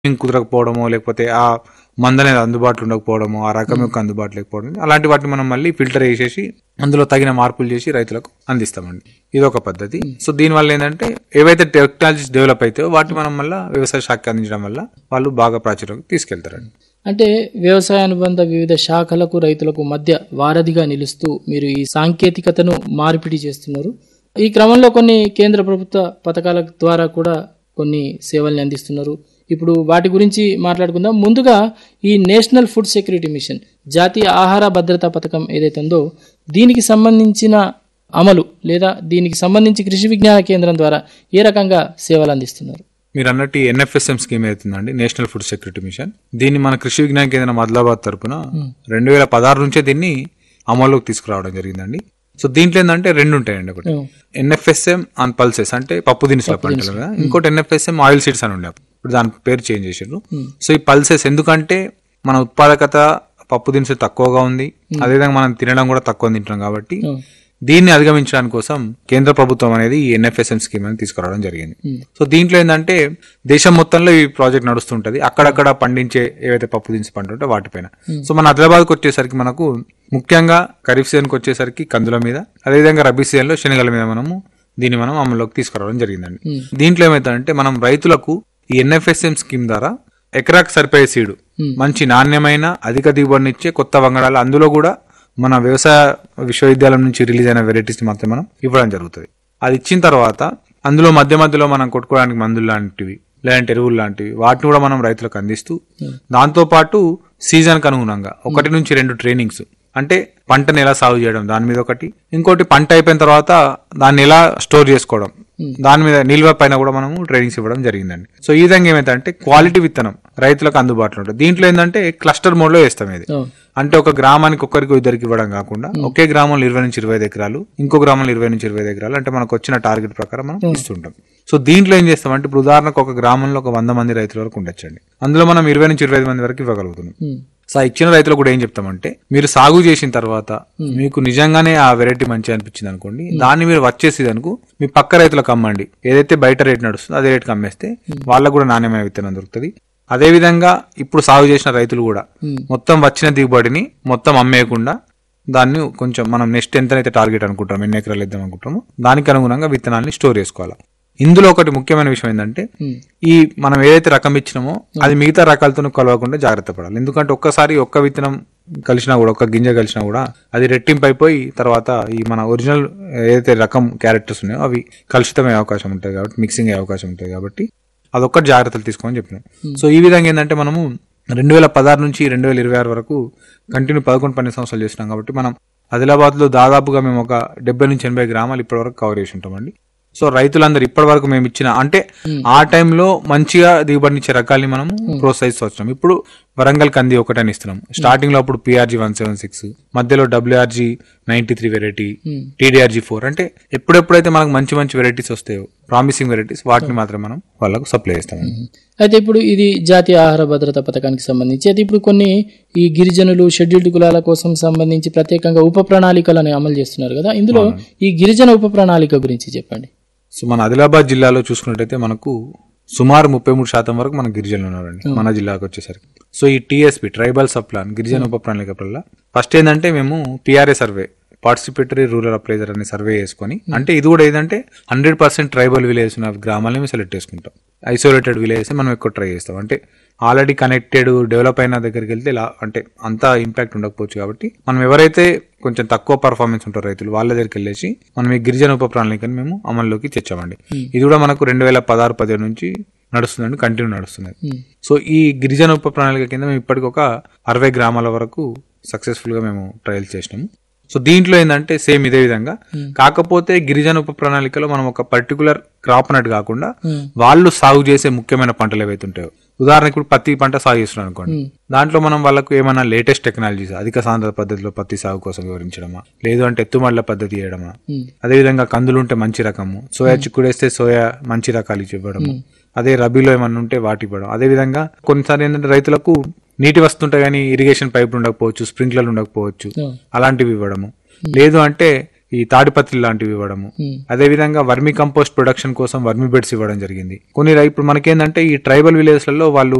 కుదరకపోవడమో లేకపోతే ఆ మందు అనేది అందుబాటులో ఉండకపోవడమో ఆ రకం యొక్క అందుబాటులో లేకపోవడం అలాంటి వాటిని మనం మళ్ళీ ఫిల్టర్ చేసేసి అందులో తగిన మార్పులు చేసి రైతులకు అందిస్తామండి ఇది ఒక పద్ధతి సో దీనివల్ల ఏంటంటే ఏవైతే టెక్నాలజీస్ డెవలప్ అవుతాయో వాటిని మనం మళ్ళీ వ్యవసాయ శాఖ అందించడం వల్ల వాళ్ళు బాగా ప్రాచుర్యం తీసుకెళ్తారండి అంటే వ్యవసాయ అనుబంధ వివిధ శాఖలకు రైతులకు మధ్య వారధిగా నిలుస్తూ మీరు ఈ సాంకేతికతను మార్పిడి చేస్తున్నారు ఈ క్రమంలో కొన్ని కేంద్ర ప్రభుత్వ పథకాల ద్వారా కూడా కొన్ని సేవల్ని అందిస్తున్నారు ఇప్పుడు వాటి గురించి మాట్లాడుకుందాం ముందుగా ఈ నేషనల్ ఫుడ్ సెక్యూరిటీ మిషన్ జాతీయ ఆహార భద్రతా పథకం ఏదైతే ఉందో దీనికి సంబంధించిన అమలు లేదా దీనికి సంబంధించి కృషి విజ్ఞాన కేంద్రం ద్వారా ఏ రకంగా సేవలు అందిస్తున్నారు మీరు అన్నట్టు ఎన్ఎఫ్ఎస్ఎం స్కీమ్ అవుతుందండి నేషనల్ ఫుడ్ సెక్యూరిటీ మిషన్ దీన్ని మన కృషి విజ్ఞాన కేంద్రం ఆదిలాబాద్ తరపున రెండు వేల పదహారు నుంచే దీన్ని అమల్లోకి తీసుకురావడం జరిగిందండి సో దీంట్లో ఏంటంటే రెండు ఉంటాయండి ఒకటి ఎన్ఎఫ్ఎస్ఎం ఆన్ పల్సెస్ అంటే పప్పు దినుసుల పంటలు కదా ఇంకోటి ఎన్ఎఫ్ఎస్ఎం ఆయిల్ సీడ్స్ అని ఉండే ఇప్పుడు దాని పేరు చేంజ్ చేసారు సో ఈ పల్సెస్ ఎందుకంటే మన ఉత్పాదకత పప్పు దినుసులు తక్కువగా ఉంది అదేవిధంగా మనం తినడం కూడా తక్కువ తింటున్నాం కాబట్టి దీన్ని అధిగమించడానికి కోసం కేంద్ర ప్రభుత్వం అనేది ఈ ఎన్ఎఫ్ఎస్ఎం స్కీమ్ అని తీసుకురావడం జరిగింది సో దీంట్లో ఏంటంటే దేశం మొత్తంలో ఈ ప్రాజెక్ట్ నడుస్తుంటది అక్కడక్కడ పండించే ఏవైతే పప్పు దినుసు పంట ఉంటే వాటిపైన సో మన ఆదిలాబాద్కి వచ్చేసరికి మనకు ముఖ్యంగా ఖరీఫ్ సీజన్కి వచ్చేసరికి కందుల మీద అదేవిధంగా రబీ సీజన్లో శనగల మీద మనము దీన్ని మనం అమల్లోకి తీసుకురావడం జరిగిందండి దీంట్లో ఏమైతుందంటే మనం రైతులకు ఈ ఎన్ఎఫ్ఎస్ఎం స్కీమ్ ద్వారా ఎకరాకు సరిపోయే సీడు మంచి నాణ్యమైన అధిక దిగుబడినిచ్చే కొత్త వంగడాలు అందులో కూడా మన వ్యవసాయ విశ్వవిద్యాలయం నుంచి రిలీజ్ అయిన వెరైటీస్ మాత్రం మనం ఇవ్వడం జరుగుతుంది అది ఇచ్చిన తర్వాత అందులో మధ్య మధ్యలో మనం కొట్టుకోవడానికి మందులు లాంటివి లేదంటే ఎరువులు లాంటివి వాటిని కూడా మనం రైతులకు అందిస్తూ దాంతో పాటు సీజన్కి అనుగుణంగా ఒకటి నుంచి రెండు ట్రైనింగ్స్ అంటే పంటను ఎలా సాగు చేయడం దాని మీద ఒకటి ఇంకోటి పంట అయిపోయిన తర్వాత దాన్ని ఎలా స్టోర్ చేసుకోవడం దాని మీద నిల్వ పైన కూడా మనము ట్రైనింగ్స్ ఇవ్వడం జరిగిందండి సో ఈ విధంగా ఏమైతే క్వాలిటీ విత్తనం రైతులకు అందుబాటులో ఉంటుంది దీంట్లో ఏంటంటే క్లస్టర్ మోడ్ లో వేస్తాం ఇది అంటే ఒక గ్రామానికి ఒక్కరికి ఇద్దరికి ఇవ్వడం కాకుండా ఒకే గ్రామంలో ఇరవై నుంచి ఇరవై ఐదు ఎకరాలు ఇంకో గ్రామంలో ఇరవై నుంచి ఇరవై ఐదు ఎకరాలు అంటే మనకు వచ్చిన టార్గెట్ ప్రకారం మనం ఇస్తుంటాం సో దీంట్లో ఏం చేస్తామంటే ఇప్పుడు ఉదాహరణకు ఒక గ్రామంలో ఒక వంద మంది రైతుల వరకు ఉండొచ్చండి అందులో మనం ఇరవై నుంచి ఇరవై ఐదు మంది వరకు ఇవ్వగలుగుతున్నాం సో ఆ ఇచ్చిన రైతులు కూడా ఏం చెప్తామంటే మీరు సాగు చేసిన తర్వాత మీకు నిజంగానే ఆ వెరైటీ మంచి అనిపించింది అనుకోండి దాన్ని మీరు వచ్చేసి అనుకో మీ పక్క రైతులకు అమ్మండి ఏదైతే బయట రేట్ నడుస్తుందో అదే రేట్కి అమ్మేస్తే వాళ్ళకు కూడా నాణ్యమైన విత్తనం దొరుకుతుంది అదే విధంగా ఇప్పుడు సాగు చేసిన రైతులు కూడా మొత్తం వచ్చిన దిగుబడిని మొత్తం అమ్మేయకుండా దాన్ని కొంచెం మనం నెక్స్ట్ ఎంతనైతే టార్గెట్ అనుకుంటాం ఎన్ని ఎకరాలు ఇద్దాం అనుకుంటామో దానికి అనుగుణంగా విత్తనాల్ని స్టోర్ చేసుకోవాలి ఇందులో ఒకటి ముఖ్యమైన విషయం ఏంటంటే ఈ మనం ఏదైతే రకం ఇచ్చినామో అది మిగతా రకాలతో కలవకుండా జాగ్రత్త పడాలి ఎందుకంటే ఒక్కసారి ఒక్క విత్తనం కలిసినా కూడా ఒక్క గింజ కలిసినా కూడా అది రెట్టింపు అయిపోయి తర్వాత ఈ మన ఒరిజినల్ ఏదైతే రకం క్యారెక్టర్స్ ఉన్నాయో అవి కలుషితమయ్యే అవకాశం ఉంటుంది కాబట్టి మిక్సింగ్ అయ్యే అవకాశం ఉంటుంది కాబట్టి అదొక్కటి జాగ్రత్తలు తీసుకోమని చెప్పినాం సో ఈ విధంగా ఏంటంటే మనము రెండు వేల పదహారు నుంచి రెండు వేల ఇరవై ఆరు వరకు కంటిన్యూ పదకొండు పన్నెండు సంవత్సరాలు చేసినాం కాబట్టి మనం ఆదిలాబాద్ లో దాదాపుగా మేము ఒక డెబ్బై నుంచి ఎనభై గ్రామాలు ఇప్పటి వరకు కవర్ చేసి ఉంటామండి సో రైతులందరూ ఇప్పటి వరకు మేము ఇచ్చిన అంటే ఆ టైంలో మంచిగా దిగుబడినిచ్చే రకాల్ని మనము ప్రోత్సహిస్తూ వచ్చినాం ఇప్పుడు వరంగల్ కంది ఒకటని ఇస్తున్నాం స్టార్టింగ్ లో అప్పుడు పిఆర్జీ వన్ సెవెన్ సిక్స్ మధ్యలో WRG ninety three variety TDRG four అంటే ఎప్పుడెప్పుడైతే మనకు మంచి మంచి వెరైటీస్ వస్తాయో ప్రామిసింగ్ వెరైటీస్ వాటిని మాత్రం మనం వాళ్ళకు సప్లై చేస్తాం అయితే ఇప్పుడు ఇది జాతీయ ఆహార భద్రత పథకానికి సంబంధించి అయితే ఇప్పుడు కొన్ని ఈ గిరిజనులు షెడ్యూల్డ్ కులాల కోసం సంబంధించి ప్రత్యేకంగా ఉప ప్రణాళికలను అమలు చేస్తున్నారు కదా ఇందులో ఈ గిరిజన ఉప ప్రణాళిక గురించి చెప్పండి సో మన ఆదిలాబాద్ జిల్లాలో చూసుకున్నట్టయితే మనకు సుమారు ముప్పై మూడు శాతం వరకు మన గిరిజనులు ఉన్నారండి మన జిల్లాకు వచ్చేసరికి సో ఈ టీఎస్పి ట్రైబల్ సబ్ ప్లాన్ గిరిజన ఉప ప్రణాళిక వల్ల ఫస్ట్ ఏంటంటే మేము PRA survey participatory rural appraiser అనే సర్వే చేసుకొని అంటే ఇది కూడా ఏంటంటే హండ్రెడ్ పర్సెంట్ ట్రైబల్ విలేజ్ ఉన్న గ్రామాలని మేము సెలెక్ట్ చేసుకుంటాం ఐసోలేటెడ్ విలేజెస్ మనం ఎక్కువ ట్రై చేస్తాం అంటే ఆల్రెడీ కనెక్టెడ్ డెవలప్ అయిన దగ్గరికి వెళ్తే ఇలా అంటే అంత ఇంపాక్ట్ ఉండకపోవచ్చు కాబట్టి మనం ఎవరైతే కొంచెం తక్కువ పర్ఫార్మెన్స్ ఉంటారు రైతులు వాళ్ళ దగ్గరికి వెళ్ళేసి మనం ఈ గిరిజన ఉప ప్రణాళికని మేము అమల్లోకి తెచ్చామండి ఇది కూడా మనకు రెండు వేల పదహారు పదిహేడు నుంచి నడుస్తుందండి కంటిన్యూ నడుస్తుంది సో ఈ గిరిజన ఉప ప్రణాళిక కింద మేము ఇప్పటికి ఒక అరవై గ్రామాల వరకు సక్సెస్ఫుల్ గా మేము ట్రయల్ చేసినాము సో దీంట్లో ఏంటంటే సేమ్ ఇదే విధంగా కాకపోతే గిరిజన ఉప ప్రణాళికలో మనం ఒక పర్టికులర్ క్రాప్ అన్నట్టు కాకుండా వాళ్ళు సాగు చేసే ముఖ్యమైన పంటలు ఏవైతే ఉంటాయో ఉదాహరణకు ఇప్పుడు పత్తి పంట సాగు చేస్తున్నాం అనుకోండి దాంట్లో మనం వాళ్ళకు ఏమైనా లేటెస్ట్ టెక్నాలజీస్ అధిక సాంద్రత పద్ధతిలో పత్తి సాగు కోసం వివరించడమా లేదు అంటే ఎత్తుమడ్ల పద్ధతి చేయడమా అదేవిధంగా కందులు ఉంటే మంచి రకము సోయా చిక్కుడేస్తే సోయా మంచి రకాలు ఇవ్వడము అదే రబీలో ఏమన్నా ఉంటే వాటి ఇవ్వడం అదే విధంగా కొన్నిసార్లు ఏంటంటే రైతులకు నీటి వస్తుంటాయి కానీ ఇరిగేషన్ పైపులు ఉండకపోవచ్చు స్ప్రింక్లర్లు ఉండకపోవచ్చు అలాంటివి ఇవ్వడము లేదు అంటే ఈ తాడిపత్రి లాంటివి ఇవ్వడము అదే విధంగా వర్మి కంపోస్ట్ ప్రొడక్షన్ కోసం వర్మి బెడ్స్ ఇవ్వడం జరిగింది కొన్ని రై- ఇప్పుడు మనకేందంటే ఈ ట్రైబల్ విలేజ్లలో వాళ్ళు